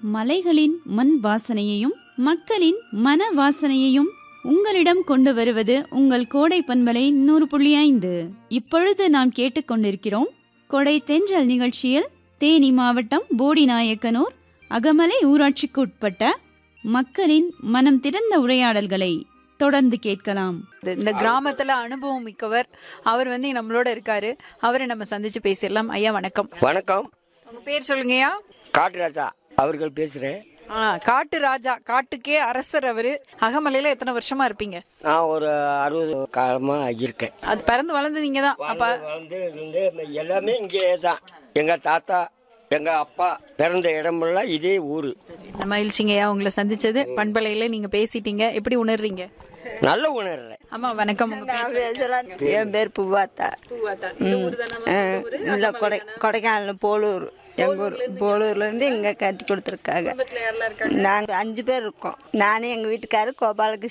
மலைகளின் மண் வாசனையையும் மக்களின் மன வாசனையையும் உங்களிடம் கொண்டு வருவது உங்கள் கோடை பண்பலை நூறு புள்ளி ஐந்து இப்பொழுது நாம் கேட்டுக்கொண்டிருக்கிறோம் கொடை தென்றல் நிகழ்ச்சியில் தேனி மாவட்டம் போடிநாயக்கனூர் அகமலை ஊராட்சிக்கு உட்பட்ட மக்களின் மனம் திறந்த உரையாடல்களை தொடர்ந்து கேட்கலாம் இது- இந்த கிராமத்துல அனுபவம் மிக்கவர் அவர் வந்து நம்மளோட இருக்காரு அவரை நம்ம சந்திச்சு பேசிடலாம் ஐயா வணக்கம் வணக்கம் உங்க பேர் சொல்லுங்கய்யா காட்டுராஜா அவர்கள் பேசுகிறேன் ஆ, காட்டு ராஜா காட்டுக்கே அரசர் அவரு அகமலையில எத்தனை வருஷமா இருப்பீங்க நான் ஒரு அறுபது காலமாக இருக்கேன் அது பிறந்து வளர்ந்து நீங்க தான் அப்ப வளர்ந்து வளர்ந்து இருந்து எல்லாமே இங்கே தான் எங்கள் தாத்தா எங்கள் அப்பா பிறந்த இடமெல்லாம் இதே ஊர் மகிழ்ச்சிங்கய்யா உங்களை சந்திச்சது பண்பலையில நீங்க பேசிட்டீங்க எப்படி உணர்றீங்க நல்ல உணர்றேன் ஆமா வணக்கம் உங்க பேர் என் பேர் பூவாத்தா பூவாத்தா. இந்த ஊரு தானே நம்ம சொந்த ஊரு? இல்லை கொடை கொடைக்கானல் போலூர் எங்கள் ஊர் போலூர்ல இருந்து இங்கே கட்டி கொடுத்துருக்காங்க குடும்பத்துல யாரெல்லாம் இருக்காங்க நாங்கள் அஞ்சு பேர் இருக்கோம் நானே எங்கள் வீட்டுக்காரர் கோபாலகிருஷ்ணன்